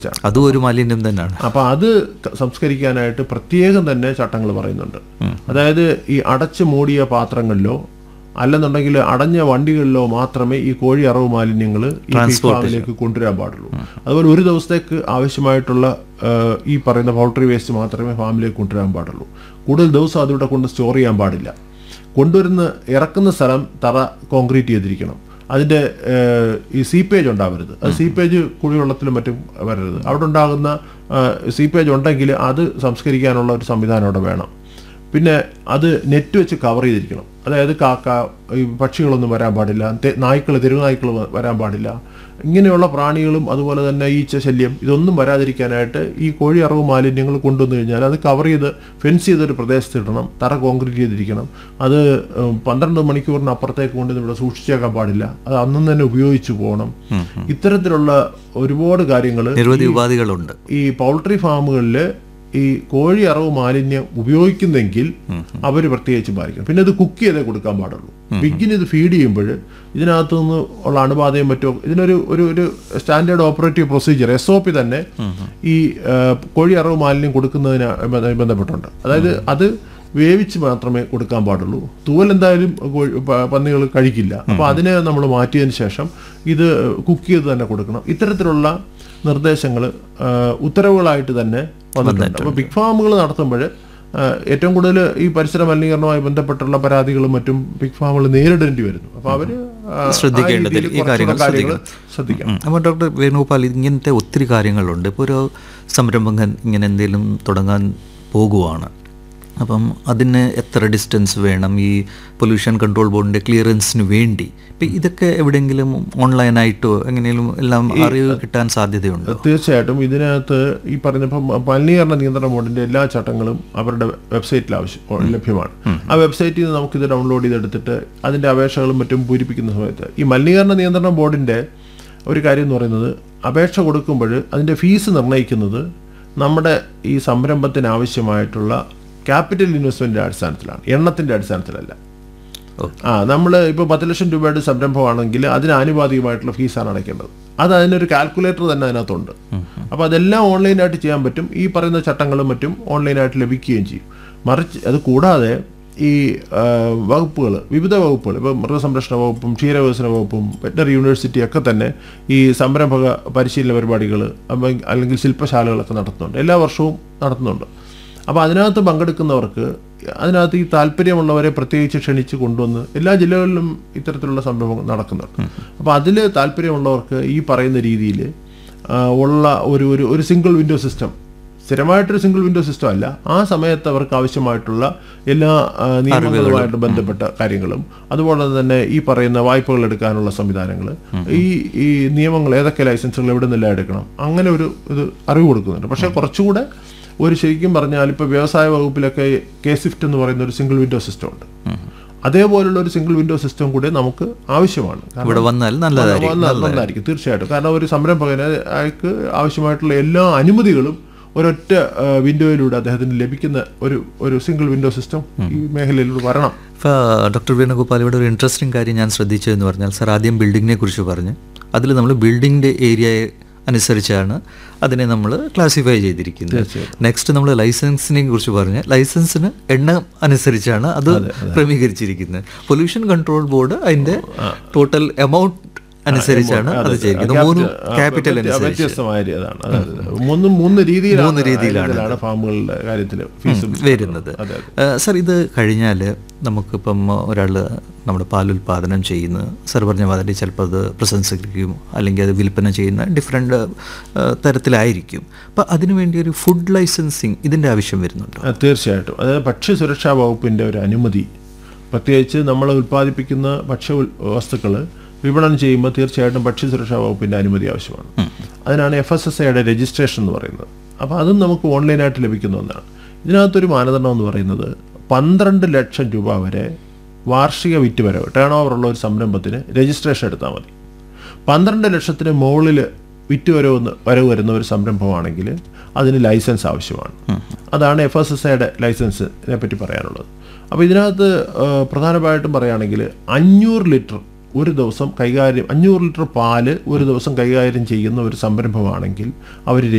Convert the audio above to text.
അതും ഒരു മാലിന്യം തന്നെയാണ് അപ്പോൾ അത് ക- സംസ്കരിക്കാനായിട്ട് പ്രത്യേകം തന്നെ ചട്ടങ്ങൾ പറയുന്നുണ്ട് അതായത് ഈ അടച്ചു മൂടിയ പാത്രങ്ങളിലോ അല്ലെന്നുണ്ടെങ്കിൽ അടഞ്ഞ വണ്ടികളിലോ മാത്രമേ ഈ കോഴി അറവ് മാലിന്യങ്ങൾ ഈ ഫിഷ് ഫാമിലേക്ക് കൊണ്ടുവരാൻ പാടുള്ളൂ അതുപോലെ ഒരു ദിവസത്തേക്ക് ആവശ്യമായിട്ടുള്ള ആ, ഈ പറയുന്ന പൗൾട്രി വേസ്റ്റ് മാത്രമേ ഫാമിലേക്ക് കൊണ്ടുവരാൻ പാടുള്ളൂ കൂടുതൽ ദിവസം അതിവിടെ കൊണ്ട് സ്റ്റോർ ചെയ്യാൻ പാടില്ല കൊണ്ടുവരുന്ന ഇറക്കുന്ന സ്ഥലം തറ കോൺക്രീറ്റ് ചെയ്തിരിക്കണം അതിൻ്റെ ഏഹ്, ഈ സീപ്പേജ് ഉണ്ടാവരുത് അത് സീപ്പേജ് കുടിവെള്ളത്തിലും മറ്റും വരരുത് അവിടെ ഉണ്ടാകുന്ന സീപ്പേജ് ഉണ്ടെങ്കിൽ അത് സംസ്കരിക്കാനുള്ള ഒരു സംവിധാനം അവിടെ വേണം പിന്നെ അത് നെറ്റ് വെച്ച് കവർ ചെയ്തിരിക്കണം അതായത് കാക്ക ഈ പക്ഷികളൊന്നും വരാൻ പാടില്ല നായ്ക്കൾ തെരുവുനായ്ക്കൾ വരാൻ പാടില്ല ഇങ്ങനെയുള്ള പ്രാണികളും അതുപോലെ തന്നെ ഈച്ച ശല്യം ഇതൊന്നും വരാതിരിക്കാനായിട്ട് ഈ കോഴി അറവ് മാലിന്യങ്ങൾ കൊണ്ടുവന്നു കഴിഞ്ഞാൽ അത് കവർ ചെയ്ത് ഫെൻസ് ചെയ്തൊരു പ്രദേശത്ത് ഇടണം തറ കോൺക്രീറ്റ് ചെയ്തിരിക്കണം അത് ഉം, പന്ത്രണ്ട് മണിക്കൂറിന് അപ്പുറത്തേക്ക് കൊണ്ട് ഇവിടെ സൂക്ഷിച്ചേക്കാൻ പാടില്ല അത് അന്നും തന്നെ ഉപയോഗിച്ചു പോകണം ഇത്തരത്തിലുള്ള ഒരുപാട് കാര്യങ്ങൾ നിരവധി ഉപാധികളുണ്ട് ഈ പൗൾട്രി ഫാമുകളിൽ ഈ കോഴി അറവ് മാലിന്യം ഉപയോഗിക്കുന്നെങ്കിൽ അവർ പ്രത്യേകിച്ച് പാലിക്കണം പിന്നെ ഇത് കുക്ക് ചെയ്തേ കൊടുക്കാൻ പാടുള്ളൂ പിഗിന് ഇത് ഫീഡ് ചെയ്യുമ്പോൾ ഇതിനകത്തു നിന്ന് ഉള്ള അണുബാധയും മറ്റോ ഇതിനൊരു ഒരു ഒരു standard operative procedure S O P തന്നെ ഈ ആ, കോഴി അറവ് മാലിന്യം കൊടുക്കുന്നതിന് ബന്ധ- ബന്ധപ്പെട്ടുണ്ട് അതായത് അത് വേവിച്ച് മാത്രമേ കൊടുക്കാൻ പാടുള്ളൂ തൂവൽ എന്തായാലും കോഴി- പ- പന്നികൾ കഴിക്കില്ല അപ്പോൾ അതിനെ നമ്മൾ മാറ്റിയതിന് ശേഷം ഇത് കുക്ക് ചെയ്ത് തന്നെ കൊടുക്കണം ഇത്തരത്തിലുള്ള നിർദ്ദേശങ്ങൾ ഉത്തരവുകളായിട്ട് തന്നെ വന്നിട്ടുണ്ട് അപ്പോൾ ബിഗ് ഫാമുകൾ നടത്തുമ്പോൾ ഏറ്റവും കൂടുതൽ ഈ പരിസര മലിനീകരണവുമായി ബന്ധപ്പെട്ടുള്ള പരാതികളും മറ്റും ബിഗ് ഫാമുകൾ നേരിടേണ്ടി വരുന്നു അപ്പോൾ അവർ ശ്രദ്ധിക്കേണ്ടതിൽ ഈ കാര്യങ്ങൾ ശ്രദ്ധിക്കണം ഉം. അപ്പോൾ ഡോക്ടർ വേണുഗോപാൽ ഇങ്ങനത്തെ ഒത്തിരി കാര്യങ്ങളുണ്ട് ഇപ്പോൾ ഒരു സംരംഭകൻ ഇങ്ങനെ എന്തെങ്കിലും തുടങ്ങാൻ പോകുവാണ് അപ്പം അതിന് എത്ര ഡിസ്റ്റൻസ് വേണം ഈ പൊല്യൂഷൻ കൺട്രോൾ ബോർഡിൻ്റെ ക്ലിയറൻസിന് വേണ്ടി ഇപ്പം ഇതൊക്കെ എവിടെയെങ്കിലും ഓൺലൈനായിട്ടോ എങ്ങനെയും എല്ലാം അറിവ് കിട്ടാൻ സാധ്യതയുണ്ടോ തീർച്ചയായിട്ടും ഇതിനകത്ത് ഈ പറഞ്ഞ ഇപ്പം മലിനീകരണ നിയന്ത്രണ ബോർഡിന്റെ എല്ലാ ചട്ടങ്ങളും അവരുടെ വെബ്സൈറ്റിൽ ആവശ്യം ലഭ്യമാണ് ആ വെബ്സൈറ്റിൽ നിന്ന് നമുക്കിത് ഡൗൺലോഡ് ചെയ്തെടുത്തിട്ട് അതിന്റെ അപേക്ഷകളും മറ്റും പൂരിപ്പിക്കുന്ന സമയത്ത് ഈ മലിനീകരണ നിയന്ത്രണ ബോർഡിന്റെ ഒരു കാര്യം എന്ന് പറയുന്നത് അപേക്ഷ കൊടുക്കുമ്പോൾ അതിന്റെ ഫീസ് നിർണ്ണയിക്കുന്നത് നമ്മുടെ ഈ സംരംഭത്തിന് ആവശ്യമായിട്ടുള്ള ക്യാപിറ്റൽ ഇൻവെസ്റ്റ്മെന്റിന്റെ അടിസ്ഥാനത്തിലാണ് എണ്ണത്തിന്റെ അടിസ്ഥാനത്തിലല്ല ആ നമ്മൾ ഇപ്പോൾ പത്ത് ലക്ഷം രൂപയുടെ സംരംഭമാണെങ്കിൽ അതിന് ആനുപാതികമായിട്ടുള്ള ഫീസാണ് അടയ്ക്കേണ്ടത് അത് അതിനൊരു കാൽക്കുലേറ്റർ തന്നെ അതിനകത്തുണ്ട് അപ്പോൾ അതെല്ലാം ഓൺലൈനായിട്ട് ചെയ്യാൻ പറ്റും ഈ പറയുന്ന ചട്ടങ്ങളും മറ്റും ഓൺലൈനായിട്ട് ലഭിക്കുകയും ചെയ്യും മറിച്ച് അത് കൂടാതെ ഈ വകുപ്പുകൾ വിവിധ വകുപ്പുകൾ ഇപ്പോൾ മൃഗസംരക്ഷണ വകുപ്പും ക്ഷീരവികസന വകുപ്പും വെറ്റനറി യൂണിവേഴ്സിറ്റി ഒക്കെ തന്നെ ഈ സംരംഭക പരിശീലന പരിപാടികൾ അല്ലെങ്കിൽ ശില്പശാലകളൊക്കെ നടത്തുന്നുണ്ട് എല്ലാ വർഷവും നടത്തുന്നുണ്ട് അപ്പോൾ അതിനകത്ത് പങ്കെടുക്കുന്നവർക്ക് അതിനകത്ത് ഈ താല്പര്യമുള്ളവരെ പ്രത്യേകിച്ച് ക്ഷണിച്ച് കൊണ്ടുവന്ന് എല്ലാ ജില്ലകളിലും ഇത്തരത്തിലുള്ള സംഭവം നടക്കുന്നുണ്ട് അപ്പോൾ അതിൽ താല്പര്യമുള്ളവർക്ക് ഈ പറയുന്ന രീതിയിൽ ഉള്ള ഒരു ഒരു ഒരു സിംഗിൾ വിൻഡോ സിസ്റ്റം സ്ഥിരമായിട്ടൊരു സിംഗിൾ വിൻഡോ സിസ്റ്റം അല്ല ആ സമയത്ത് അവർക്ക് ആവശ്യമായിട്ടുള്ള എല്ലാ ആ, നിയമങ്ങളുമായിട്ട് ബന്ധപ്പെട്ട കാര്യങ്ങളും അതുപോലെ തന്നെ ഈ പറയുന്ന വായ്പകൾ എടുക്കാനുള്ള സംവിധാനങ്ങൾ ഈ ഈ നിയമങ്ങൾ ഏതൊക്കെ ലൈസൻസുകൾ എവിടെ നിന്നെല്ലാം എടുക്കണം അങ്ങനെ ഒരു ഇത് അറിവ് കൊടുക്കുന്നുണ്ട് പക്ഷേ കുറച്ചുകൂടെ ഒരു ശരിക്കും പറഞ്ഞാൽ ഇപ്പോൾ വ്യവസായ വകുപ്പിലൊക്കെ കെ സ്വിഫ്റ്റ് എന്ന് പറയുന്ന ഒരു സിംഗിൾ വിൻഡോ സിസ്റ്റം ഉണ്ട് അതേപോലുള്ള ഒരു സിംഗിൾ വിൻഡോ സിസ്റ്റം കൂടി നമുക്ക് ആവശ്യമാണ് കാരണം ഇവിടെ വന്നാൽ നല്ലതായിരിക്കും വന്നാൽ നന്നായിരിക്കും തീർച്ചയായിട്ടും കാരണം ഒരു സംരംഭകന് അയാൾക്ക് ആവശ്യമായിട്ടുള്ള എല്ലാ അനുമതികളും ഒരൊറ്റ ആ, വിൻഡോയിലൂടെ അദ്ദേഹത്തിന് ലഭിക്കുന്ന ഒരു ഒരു സിംഗിൾ വിൻഡോ സിസ്റ്റം ഈ മേഖലയിലൂടെ വരണം ഇപ്പോൾ ഡോക്ടർ വേണുഗോപാൽ ഇവിടെ ഒരു ഇൻട്രസ്റ്റിംഗ് കാര്യം ഞാൻ ശ്രദ്ധിച്ചതെന്ന് പറഞ്ഞാൽ സാർ ആദ്യം ബിൽഡിങ്ങിനെ കുറിച്ച് പറഞ്ഞു അതിൽ നമ്മൾ ബിൽഡിങ്ങിൻ്റെ ഏരിയയെ അനുസരിച്ചാണ് അതിനെ നമ്മൾ ക്ലാസിഫൈ ചെയ്തിരിക്കുന്നത് നെക്സ്റ്റ് നമ്മൾ ലൈസൻസിനെ കുറിച്ച് പറഞ്ഞ് ലൈസൻസിന് എണ്ണം അനുസരിച്ചാണ് അത് ക്രമീകരിച്ചിരിക്കുന്നത് പൊല്യൂഷൻ കൺട്രോൾ ബോർഡ് അതിൻ്റെ ടോട്ടൽ എമൗണ്ട് അനുസരിച്ചാണ് അത് ചെയ്തിരിക്കുന്നത് മൂന്ന് ക്യാപിറ്റൽ അനുസരിച്ച് വ്യത്യസ്തമായ അതാണ് അതായത് മൂന്ന് മൂന്ന് രീതിയിലാണ് മൂന്ന് രീതിയിലാണ് ഇതിലാണ് ഫാമുകളുടെ കാര്യത്തിൽ ഫീസും വരുന്നത് അതെ സർ ഇത് കഴിഞ്ഞാൽ നമുക്കിപ്പം ഒരാൾ നമ്മുടെ പാലുൽപാദനം ചെയ്യുന്ന സർ പറഞ്ഞ മാതിരി ചിലപ്പോൾ അത് പ്രശംസിക്കും അല്ലെങ്കിൽ അത് വിൽപ്പന ചെയ്യുന്ന ഡിഫറെൻ്റ് തരത്തിലായിരിക്കും അപ്പം അതിനുവേണ്ടി ഒരു ഫുഡ് ലൈസൻസിങ് ഇതിൻ്റെ ആവശ്യം വരുന്നുണ്ടോ ആ, തീർച്ചയായിട്ടും അതായത് ഭക്ഷ്യ സുരക്ഷാ വകുപ്പിന്റെ ഒരു അനുമതി പ്രത്യേകിച്ച് നമ്മൾ ഉൽപ്പാദിപ്പിക്കുന്ന ഭക്ഷ്യ ഉൽ- വസ്തുക്കൾ വിപണനം ചെയ്യുമ്പോൾ തീർച്ചയായിട്ടും ഭക്ഷ്യ സുരക്ഷാ വകുപ്പിന്റെ അനുമതി ആവശ്യമാണ് അതിനാണ് എഫ് എസ് എസ് ഐയുടെ രജിസ്ട്രേഷൻ എന്ന് പറയുന്നത് അപ്പോൾ അതും നമുക്ക് ഓൺലൈനായിട്ട് ലഭിക്കുന്ന ഒന്നാണ് ഇതിനകത്തൊരു മാനദണ്ഡം എന്ന് പറയുന്നത് പന്ത്രണ്ട് ലക്ഷം രൂപ വരെ വാർഷിക വിറ്റുവരവ് ടേൺ ഓവർ ഉള്ള ഒരു സംരംഭത്തിന് രജിസ്ട്രേഷൻ എടുത്താൽ മതി പന്ത്രണ്ട് ലക്ഷത്തിന് മുകളിൽ വിറ്റുവരവ് എന്ന് വരവ് വരുന്ന ഒരു സംരംഭമാണെങ്കിൽ അതിന് ലൈസൻസ് ആവശ്യമാണ് അതാണ് എഫ് എസ് എസ് ഐയുടെ ലൈസൻസിനെ പറ്റി പറയാനുള്ളത് അപ്പോൾ ഇതിനകത്ത് ആ, പ്രധാനമായിട്ടും പറയുകയാണെങ്കിൽ അഞ്ഞൂറ് ലിറ്റർ ഒരു ദിവസം കൈകാര്യം അഞ്ഞൂറ് ലിറ്റർ പാല് ഒരു ദിവസം കൈകാര്യം ചെയ്യുന്ന ഒരു സംരംഭമാണെങ്കിൽ അവർ